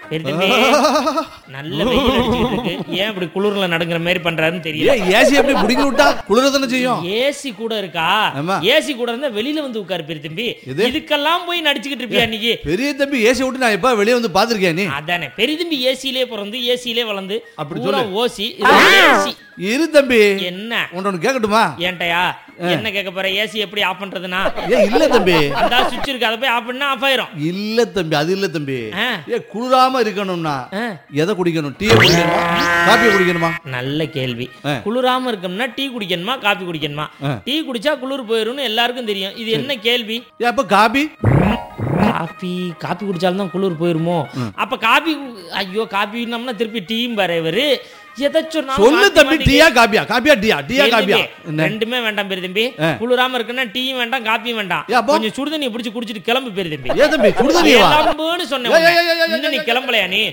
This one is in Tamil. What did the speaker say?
பெரிய தம்பி நல்ல வெயில் அடிச்சுட்டு இருக்கு ஏன் இப்படி குளிர்ல நடுங்கிற மாதிரி பண்றாருன்னு தெரியல ஏன் ஏசி எப்படி பிடிங்கி விட்டா குளிர தானே செய்யும் ஏசி கூட இருக்கா ஆமா. ஏசி கூட இருந்தா வெளியில வந்து உட்காரு பெரிய தம்பி எது? இதுக்கெல்லாம் போய் நடிச்சுக்கிட்டு இருப்பியா அன்னைக்கு பெரிய தம்பி ஏசி விட்டு நான் எப்ப வெளியே வந்து பாத்திருக்கேன் நீ அதானே பெரிய தம்பி ஏசிலே பிறந்து ஏசிலே வளர்ந்து அப்படி பூரா சொல்லு. ஓசி இது ஏசி இரு தம்பி என்ன உன்ட்ட ஒண்ணு கேட்கட்டுமா ஏன்ட்டயா என்ன கேட்க போற ஏசி எப்படி ஆஃப் பண்றதுனா ஏன் இல்ல தம்பி அந்த சுவிட்ச் இருக்கு அதை போய் ஆஃப் பண்ணா ஆஃப் ஆயிரும் இல்ல தம்பி அது இல்ல தம்பி ஆ. ஏ குளிராம இருக்கணும்னா ஆ. எதை குடிக்கணும் டீ குடிக்கணுமா காப்பியை குடிக்கணுமா நல்ல கேள்வி ஆ. குளிராம இருக்கணும்னா டீ குடிக்கணுமா காபி குடிக்கணுமா ஆ. டீ குடிச்சா குளிர் போயிரும்னு எல்லாருக்கும் தெரியும் இது என்ன கேள்வி ஏன் அப்ப காபி காபி காபி குடிச்சாலும் தான் குளிர் போயிருமோ அப்ப காபி ஐயோ காபினம்னா திருப்பி டீயும் பாரு இவரு எதை சொன்னாலும் சொல்லு மாத்தி தம்பி மாத்தி டீயா காபியா காபியா டீயா டீயா பெரிய காபியா தம்பி, என்ன ரெண்டுமே வேண்டாம் பெரிய தம்பி ஆ. குளிராம இருக்குன்னா டீயும் வேண்டாம் காப்பியும் வேண்டாம் ஏன் அப்போ? கொஞ்சம் சுடுதண்ணி பிடிச்சு குடிச்சிட்டு கிளம்பு பெரிய தம்பி ஏன் தம்பி சுடுதண்ணியவா கிளம்புன்னு சொன்னேன் ஏய், ஏய், ஏய், ஏய், உன்னை. இன்னும் நீ கிளம்பலையா நீ